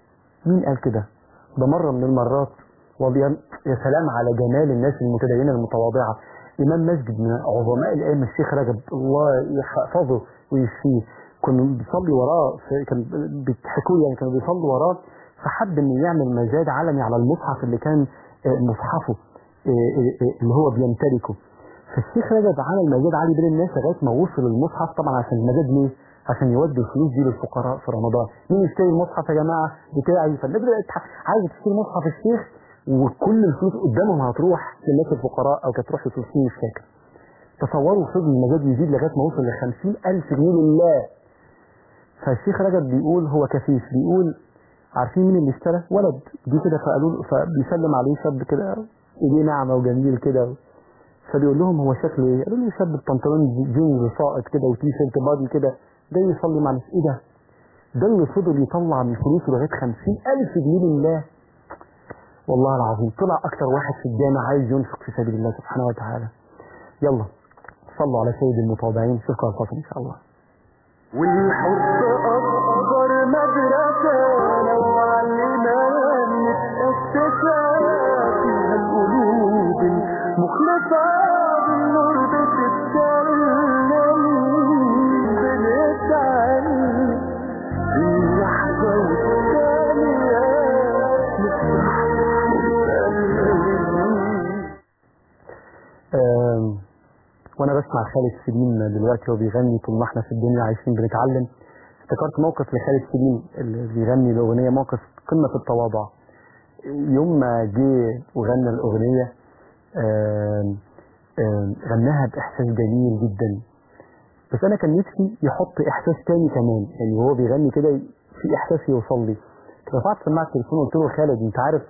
مين قال كده؟ ده مره من المرات وبيان يا سلام على جمال الناس المتدينه المتواضعه امام مسجد من عظماء الائمه الشيخ رجب الله يحفظه ويشفيه كنا بنصلي وراه في- كان بيضحكوا لي يعني كانوا بيصلوا وراه فحب انه يعمل مزاد علني على المصحف اللي كان آه، مصحفه آه، آه، آه، اللي هو بيمتلكه فالشيخ رجب عمل مزاد عالي بين الناس لغايه ما وصل المصحف طبعا عشان المزاد ليه؟ عشان يودي الفلوس دي للفقراء في رمضان مين يشتري المصحف يا جماعه بتاعي فالناس بدات تح- عايزه تشتري مصحف الشيخ وكل الفلوس قدامهم هتروح للناس الفقراء او كانت تروح لفلسطين مش فاكر تصوروا فضل المزاد يزيد لغايه ما وصل ل 50000 جنيه لله فالشيخ رجب بيقول هو كفيف بيقول عارفين مين اللي اشترى ولد دي كده فقالوا له فبيسلم عليه شاب كده ايديه ناعمه وجميل كده فبيقول لهم هو شكله ايه قالوا له شاب بنطلون جينز ساقط كده وتي شيرت بادي كده جاي يصلي مع الناس ايه ده ده اللي فضل يطلع من فلوسه لغايه 50000 جنيه لله والله العظيم طلع اكتر واحد في الجامع عايز ينفق في سبيل الله سبحانه وتعالى يلا صلوا على سيد المتواضعين شكرا لكم ان شاء الله والحب أكبر مدرسة لو علمنا نتأسسا فيها القلوب المخلصة بالنور بتتكلم بنتعلم في لحظة والثانية نفرح ونسلم آم، وانا بسمع خالد سليم دلوقتي وهو بيغني طول ما احنا في الدنيا عايشين بنتعلم افتكرت موقف لخالد سليم اللي بيغني الاغنيه موقف قمه في التواضع يوم ما جه وغنى الاغنيه آم، آم، غناها باحساس جميل جدا بس انا كان نفسي يحط احساس تاني كمان يعني وهو بيغني كده في احساس يوصل لي رفعت سماعه التليفون وقلت له خالد انت عارف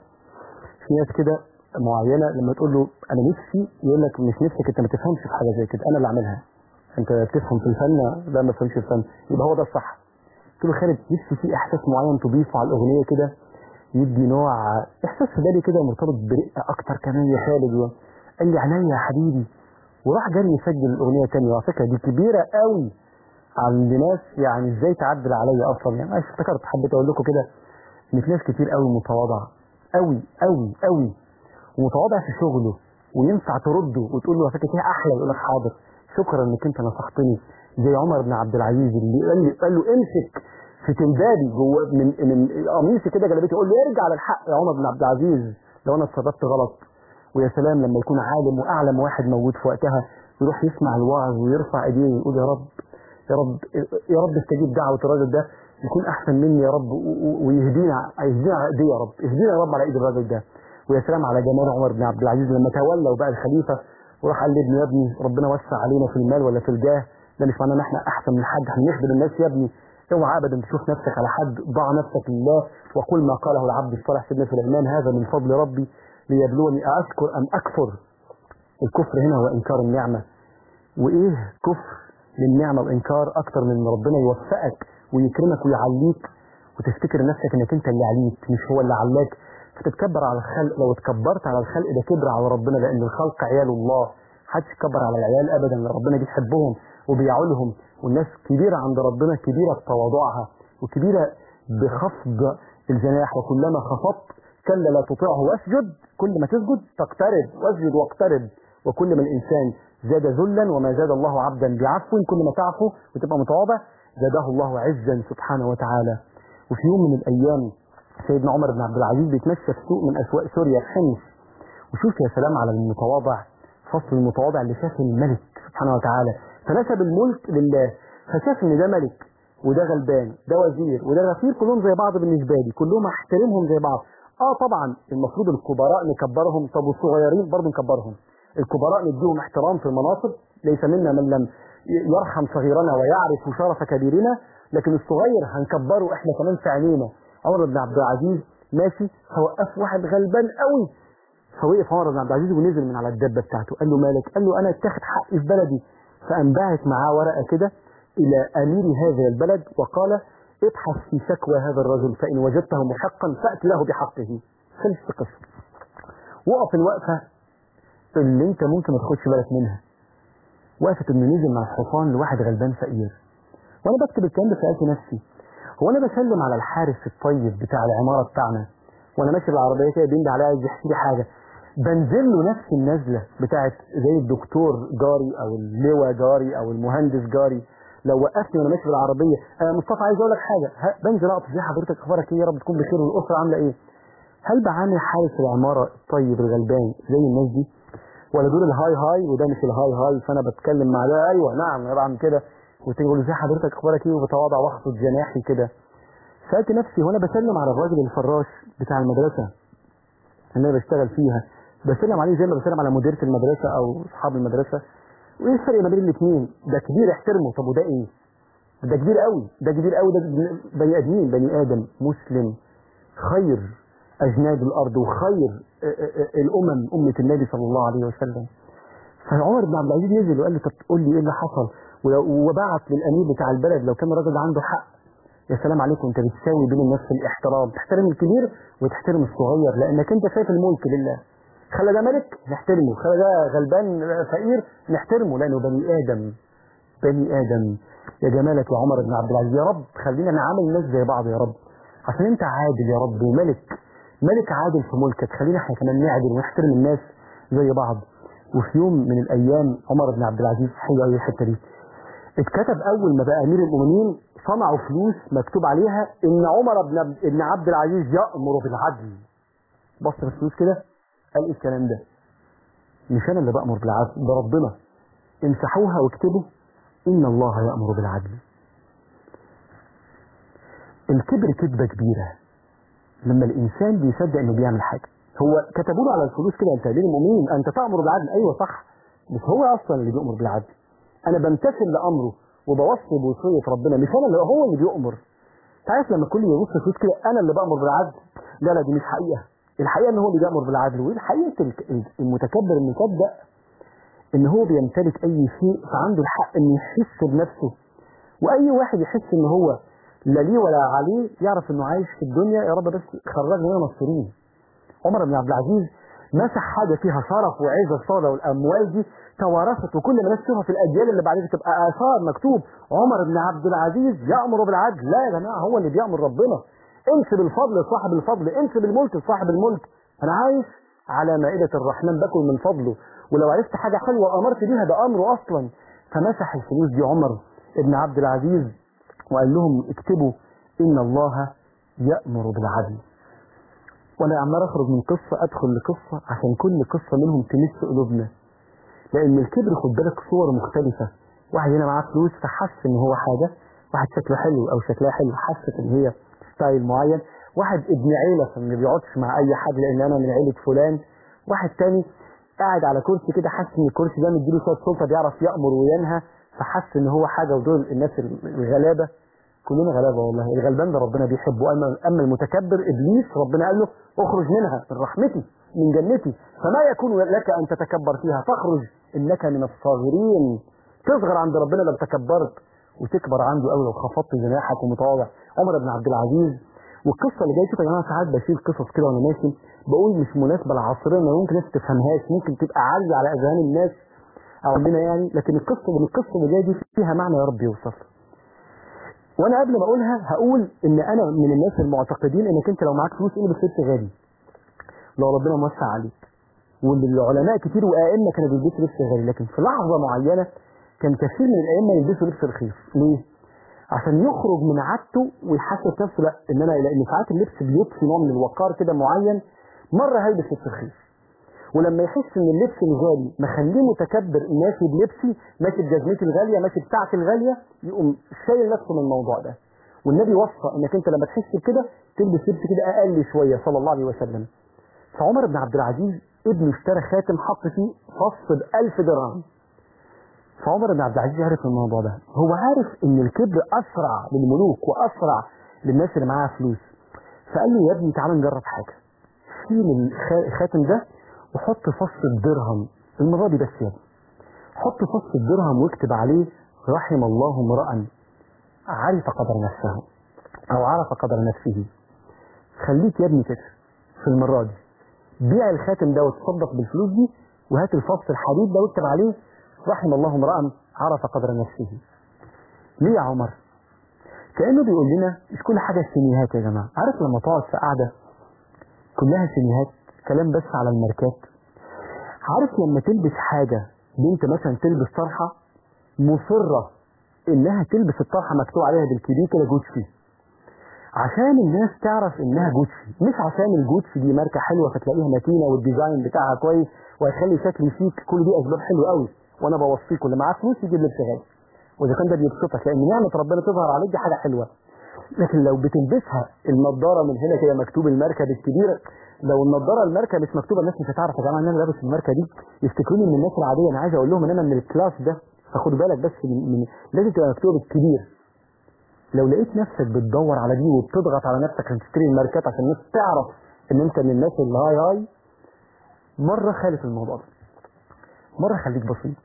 في ناس كده معينه لما تقول له انا نفسي يقول لك مش نفسك انت ما تفهمش في حاجه زي كده انا اللي اعملها انت تفهم في الفن لا ما تفهمش في الفن يبقى هو ده الصح قلت له خالد نفسي في احساس معين تضيفه على الاغنيه كده يدي نوع احساس في بالي كده مرتبط برقه اكتر كمان يا خالد قال لي عينيا يا حبيبي وراح جري يسجل الاغنيه تانية وعلى فكره دي كبيره قوي عند ناس يعني ازاي تعدل عليا اصلا يعني انا افتكرت حبيت اقول لكم كده ان في ناس كتير قوي متواضعه قوي قوي قوي ومتواضع في شغله وينفع ترده وتقول له على فكره فيها احلى يقول لك حاضر شكرا انك انت نصحتني زي عمر بن عبد العزيز اللي قال لي قال له امسك في تندابي جوه من من قميصي كده جلابيتي يقول له ارجع للحق يا عمر بن عبد العزيز لو انا اتصرفت غلط ويا سلام لما يكون عالم واعلم واحد موجود في وقتها يروح يسمع الوعظ ويرفع ايديه ويقول يا رب يا رب يا رب استجيب دعوه الراجل ده يكون احسن مني يا رب ويهدينا يهدينا على ايديه يا رب اهدينا يا رب على ايد الراجل ده ويا سلام على جمال عمر بن عبد العزيز لما تولى وبقى الخليفه وراح قال لابنه يا ابني ربنا وسع علينا في المال ولا في الجاه ده مش معناه ان احنا احسن من حد احنا نخدم الناس يا ابني اوعى ابدا تشوف نفسك على حد ضع نفسك لله وقل ما قاله العبد الصالح سيدنا سليمان هذا من فضل ربي ليبلوني أشكر أم أكفر الكفر هنا هو إنكار النعمة وإيه كفر للنعمة وإنكار أكتر من إن ربنا يوفقك ويكرمك ويعليك وتفتكر نفسك إنك أنت اللي عليك مش هو اللي علاك فتتكبر على الخلق لو اتكبرت على الخلق ده كبر على ربنا لأن الخلق عيال الله محدش يكبر على العيال أبدا ربنا بيحبهم وبيعولهم والناس كبيرة عند ربنا كبيرة بتواضعها وكبيرة بخفض الجناح وكلما خفضت كلا لا تطيعه واسجد كل ما تسجد تقترب واسجد واقترب وكل ما الانسان زاد ذلا وما زاد الله عبدا بعفو كل ما تعفو وتبقى متواضع زاده الله عزا سبحانه وتعالى وفي يوم من الايام سيدنا عمر بن عبد العزيز بيتمشى في سوق من اسواق سوريا حمص وشوف يا سلام على المتواضع فصل المتواضع اللي شاف الملك سبحانه وتعالى فنسب الملك لله فشاف ان ده ملك وده غلبان ده وزير وده غفير كلهم زي بعض بالنسبه لي كلهم احترمهم زي بعض اه طبعا المفروض الكبراء نكبرهم طب والصغيرين برضه نكبرهم الكبراء نديهم احترام في المناصب ليس منا من لم يرحم صغيرنا ويعرف شرف كبيرنا لكن الصغير هنكبره احنا كمان في عينينا عمر بن عبد العزيز ماشي فوقف واحد غلبان قوي فوقف عمر بن عبد العزيز ونزل من على الدبه بتاعته قال له مالك قال له انا اتاخد حقي في بلدي فقام باعت معاه ورقه كده الى امير هذا البلد وقال ابحث في شكوى هذا الرجل فإن وجدته محقا فأت له بحقه خلص القصة وقف الوقفة اللي انت ممكن ما تاخدش بالك منها وقفت انه نزل مع الحصان لواحد غلبان فقير وانا بكتب الكلام ده سألت نفسي هو انا بسلم على الحارس الطيب بتاع العمارة بتاعنا وانا ماشي بالعربية كده بيندى عليا عايز يحكي لي حاجة بنزل له نفس النزلة بتاعت زي الدكتور جاري او اللواء جاري او المهندس جاري لو وقفتني وانا ماشي بالعربيه آه مصطفى عايز اقول لك حاجه بنزل اقف ازي حضرتك اخبارك ايه يا رب تكون بخير والاسره عامله ايه هل بعامل حارس العماره الطيب الغلبان زي الناس دي ولا دول الهاي هاي وده مش الهاي هاي فانا بتكلم مع ده ايوه نعم انا بعمل كده وتيجي تقول ازي حضرتك اخبارك ايه وبتواضع واخفض جناحي كده سالت نفسي وانا بسلم على الراجل الفراش بتاع المدرسه اللي انا بشتغل فيها بسلم عليه زي ما بسلم على مديره المدرسه او اصحاب المدرسه وايه الفرق ما بين الاثنين ده كبير احترمه طب وده ايه ده كبير قوي ده كبير قوي ده بني ادمين بني ادم مسلم خير اجناد الارض وخير الامم امه النبي صلى الله عليه وسلم فعمر بن عبد العزيز نزل وقال لي طب قول لي ايه اللي حصل وبعت للامير بتاع البلد لو كان الراجل ده عنده حق يا سلام عليكم انت بتساوي بين الناس في الاحترام تحترم الكبير وتحترم الصغير لانك انت شايف الملك لله خلى ده ملك نحترمه خلى ده غلبان فقير نحترمه لانه بني ادم بني ادم يا جمالك يا عمر بن عبد العزيز يا رب خلينا نعامل الناس زي بعض يا رب عشان انت عادل يا رب وملك ملك عادل في ملكك خلينا احنا كمان نعدل ونحترم الناس زي بعض وفي يوم من الايام عمر بن عبد العزيز حلوه قوي الحته دي اتكتب اول ما بقى امير المؤمنين صنعوا فلوس مكتوب عليها ان عمر بن ابن عبد العزيز يامر بالعدل بص في الفلوس كده قال ايه الكلام ده مش انا اللي بامر بالعدل ده ربنا امسحوها واكتبوا ان الله يامر بالعدل الكبر كذبه كبيره لما الانسان بيصدق انه بيعمل حاجه هو كتبوا له على الفلوس كده انت امير المؤمنين انت تامر بالعدل ايوه صح بس هو اصلا اللي بيامر بالعدل انا بمتثل لامره وبوصي بوصيه ربنا مش انا اللي هو اللي بيؤمر انت عارف لما الكل يبص فلوس كده انا اللي بامر بالعدل لا لا دي مش حقيقه الحقيقه ان هو اللي بيامر بالعدل والحقيقه ال- المتكبر المصدق ان هو بيمتلك اي شيء فعنده الحق انه يحس بنفسه واي واحد يحس ان هو لا ليه ولا عليه يعرف انه عايش في الدنيا يا رب بس خرجنا هنا مصريين عمر بن عبد العزيز مسح حاجه فيها شرف وعزه الصاله والاموال دي توارثت وكل ما الناس تشوفها في الاجيال اللي بعدين تبقى اثار مكتوب عمر بن عبد العزيز يامر بالعدل لا يا جماعه هو اللي بيامر ربنا انسب الفضل لصاحب الفضل انسب الملك لصاحب الملك انا عايش على مائده الرحمن باكل من فضله ولو عرفت حاجه حلوه امرت بيها ده امره اصلا فمسح الفلوس دي عمر بن عبد العزيز وقال لهم اكتبوا ان الله يامر بالعدل وانا عمال اخرج من قصه ادخل لقصه عشان كل قصه منهم تمس قلوبنا لان الكبر خد بالك صور مختلفه واحد هنا معاه فلوس فحس ان هو حاجه واحد شكله حلو او شكلها حلو حست ان هي ستايل معين واحد ابن عيله فما بيقعدش مع اي حد لان انا من عيله فلان واحد تاني قاعد على كرسي كده حاسس ان الكرسي ده مديله شويه سلطه بيعرف يامر وينهى فحس ان هو حاجه ودول الناس الغلابه كلنا غلابه والله الغلبان ده ربنا بيحبه اما اما المتكبر ابليس ربنا قال له اخرج منها من رحمتي من جنتي فما يكون لك ان تتكبر فيها فاخرج انك من الصاغرين تصغر عند ربنا لو تكبرت وتكبر عنده قوي لو خفضت جناحك ومتواضع عمر بن عبد العزيز والقصه اللي جايه شوف يا جماعه ساعات بشيل قصص كده وانا ماشي بقول مش مناسبه لعصرنا ممكن الناس تفهمهاش ممكن تبقى عاليه على اذهان الناس او عندنا يعني لكن القصه من القصه اللي جايه دي فيها معنى يا رب يوصل وانا قبل ما اقولها هقول ان انا من الناس المعتقدين انك انت لو معاك فلوس البس لبس غالي لو ربنا موسع عليك والعلماء كتير وائمه كانوا بيلبسوا لبس غالي لكن في لحظه معينه كان كثير من الائمه يلبسوا لبس رخيص ليه؟ عشان يخرج من عادته ويحسس نفسه لا ان انا لان ساعات اللبس بيضفي نوع من الوقار كده معين مره هيلبس لبس رخيص ولما يحس ان اللبس الغالي مخليه متكبر ماشي بلبسي ماشي بجزمتي الغاليه ماشي بتاعتي الغاليه يقوم شايل نفسه من الموضوع ده والنبي وصى انك انت لما تحس بكده تلبس لبس كده اقل شويه صلى الله عليه وسلم فعمر بن عبد العزيز ابنه اشترى خاتم حط فيه فص ب 1000 درهم فعمر بن عبد العزيز عرف الموضوع ده هو عارف ان الكبر اسرع للملوك واسرع للناس اللي معاها فلوس فقال له يا ابني تعالى نجرب حاجه شيل الخاتم ده وحط فص الدرهم المرة دي بس يا ابني حط فص الدرهم واكتب عليه رحم الله امرأ عرف قدر نفسه او عرف قدر نفسه خليك يا ابني كده في المرة دي بيع الخاتم ده وتصدق بالفلوس دي وهات الفص الحديد ده واكتب عليه رحم الله امرأ عرف قدر نفسه ليه يا عمر كأنه بيقول لنا مش كل حاجة سينيهات يا جماعة عارف لما تقعد في قعدة كلها سينيهات كلام بس على الماركات عارف لما تلبس حاجة بنت مثلا تلبس طرحة مصرة انها تلبس الطرحة مكتوب عليها بالكبير كده جوتشي عشان الناس تعرف انها جوتشي مش عشان الجوتشي دي ماركة حلوة فتلاقيها متينة والديزاين بتاعها كويس وهيخلي شكلي فيك كل دي اسباب حلوة قوي وانا بوصيك اللي معاه فلوس يجيب لبس غالي واذا كان ده بيبسطك لان نعمة ربنا تظهر عليك دي حاجة حلوة لكن لو بتلبسها النضارة من هنا كده مكتوب الماركة بالكبيرة لو النضاره الماركه مش مكتوبه الناس مش هتعرف يا جماعه ان انا لابس الماركه دي يفتكروني من الناس العاديه انا عايز اقول لهم ان انا من الكلاس ده فخد بالك بس من, من لازم تبقى مكتوبه بالكبير لو لقيت نفسك بتدور على دي وبتضغط على نفسك عشان تشتري الماركات عشان الناس تعرف ان انت من الناس اللي هاي هاي مره خالف الموضوع ده مره خليك بسيط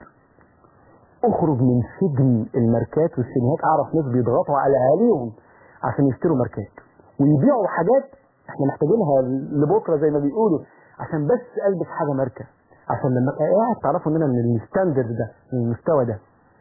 اخرج من سجن الماركات والسينيهات اعرف ناس بيضغطوا على اهاليهم عشان يشتروا ماركات ويبيعوا حاجات احنا محتاجينها لبكره زي ما بيقولوا عشان بس البس حاجه ماركه عشان لما ابقى قاعد تعرفوا ان انا من الستاندرد ده من المستوى ده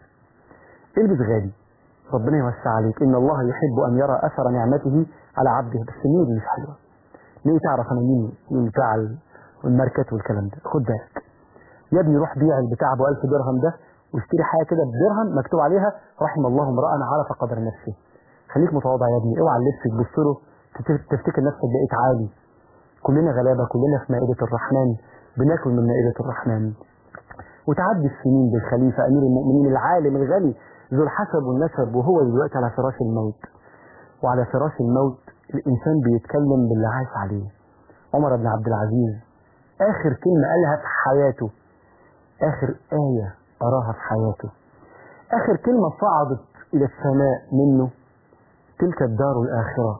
البس غالي ربنا يوسع عليك ان الله يحب ان يرى اثر نعمته على عبده بس النية دي مش حلوه ليه تعرف انا مين مين بتاع الماركات والكلام ده خد بالك يا ابني روح بيع البتاع ابو 1000 درهم ده واشتري حاجه كده بدرهم مكتوب عليها رحم الله امرأ عرف قدر نفسه خليك متواضع يا ابني اوعى اللبس تبص له تفتكر نفسك بقيت عالي كلنا غلابة كلنا في مائدة الرحمن بناكل من مائدة الرحمن وتعدي السنين بالخليفة أمير المؤمنين العالم الغني ذو الحسب والنسب وهو دلوقتي على فراش الموت وعلى فراش الموت الإنسان بيتكلم باللي عايش عليه عمر بن عبد العزيز آخر كلمة قالها في حياته آخر آية قراها في حياته آخر كلمة صعدت إلى السماء منه تلك الدار الآخرة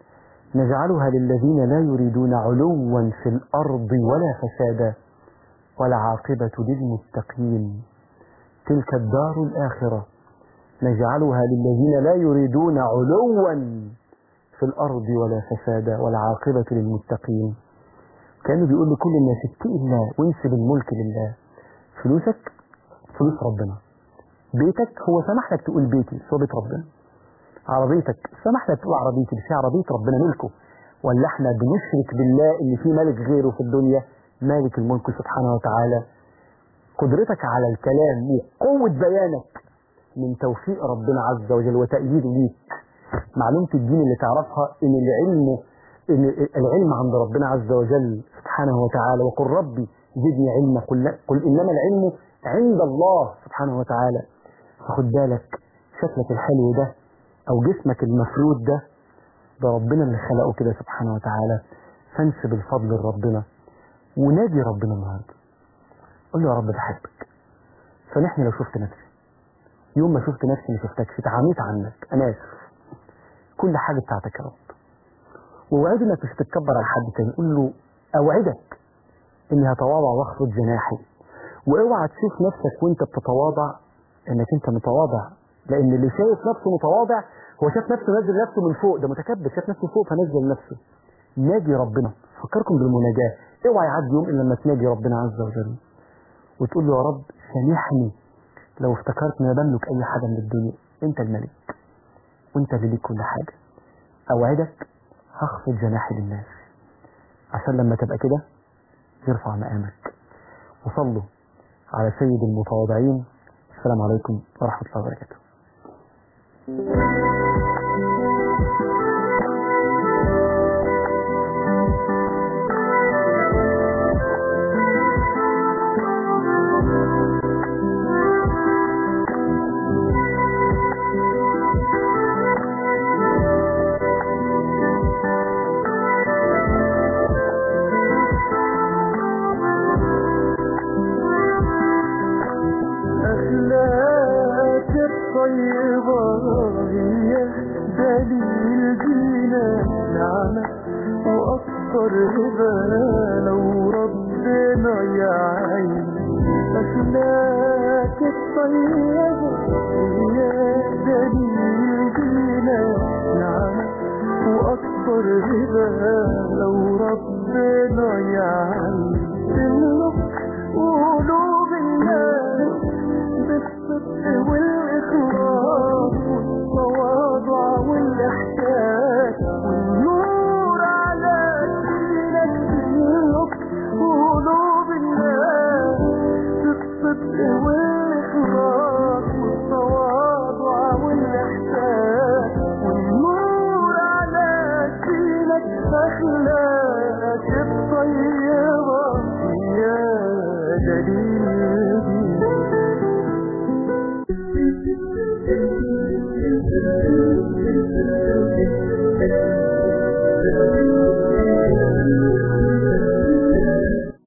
نجعلها للذين لا يريدون علوا في الأرض ولا فسادا والعاقبة للمتقين تلك الدار الآخرة نجعلها للذين لا يريدون علوا في الأرض ولا فسادا والعاقبة للمتقين كانوا بيقول لكل الناس اتقي الله وانسب الملك لله فلوسك فلوس ربنا بيتك هو سمح لك تقول بيتي بس هو بيت ربنا عربيتك سمح لك تقول عربيتي بس هي عربية ربنا ملكه ولا احنا بنشرك بالله اللي فيه ملك غيره في الدنيا مالك الملك سبحانه وتعالى قدرتك على الكلام وقوة بيانك من توفيق ربنا عز وجل وتأييده ليك معلومة الدين اللي تعرفها ان العلم ان العلم عند ربنا عز وجل سبحانه وتعالى وقل ربي زدني علما قل, قل انما العلم عند الله سبحانه وتعالى فخد بالك شكلك الحلو ده او جسمك المفرود ده ده ربنا اللي خلقه كده سبحانه وتعالى فانسب الفضل لربنا ونادي ربنا النهارده قول له يا رب بحبك سامحني لو شفت نفسي يوم ما شفت نفسي ما شفتكش اتعاميت عنك انا اسف كل حاجه بتاعتك يا رب ووعد انك مش هتتكبر على حد تاني قول له اوعدك اني هتواضع واخفض جناحي واوعى تشوف نفسك وانت بتتواضع انك انت متواضع لان اللي شايف نفسه متواضع هو شاف نفسه نزل نفسه من فوق ده متكبر شاف نفسه فوق فنزل نفسه ناجي ربنا فكركم بالمناجاة اوعى يعدي يوم الا لما تناجي ربنا عز وجل وتقول له يا رب سامحني لو افتكرت ان انا بملك اي حاجه من الدنيا انت الملك وانت اللي ليك كل حاجه اوعدك هخفض جناحي للناس عشان لما تبقى كده يرفع مقامك وصلوا على سيد المتواضعين السلام عليكم ورحمه الله وبركاته أخلاق الطيبة هي دليل دينا نعمة وأكثر هبة لو ربنا يعين أخلاق الطيبة هي دليل دينا نعمة وأكثر هبة لو ربنا يعين تملك قلوب الناس بالصدق والإخلاص والتواضع والإحساس والنور على دينك تملك قلوب الناس بالصدق والإخلاص والتواضع والإحساس والنور على دينك أخلاقك الطيبة يا دليل دينك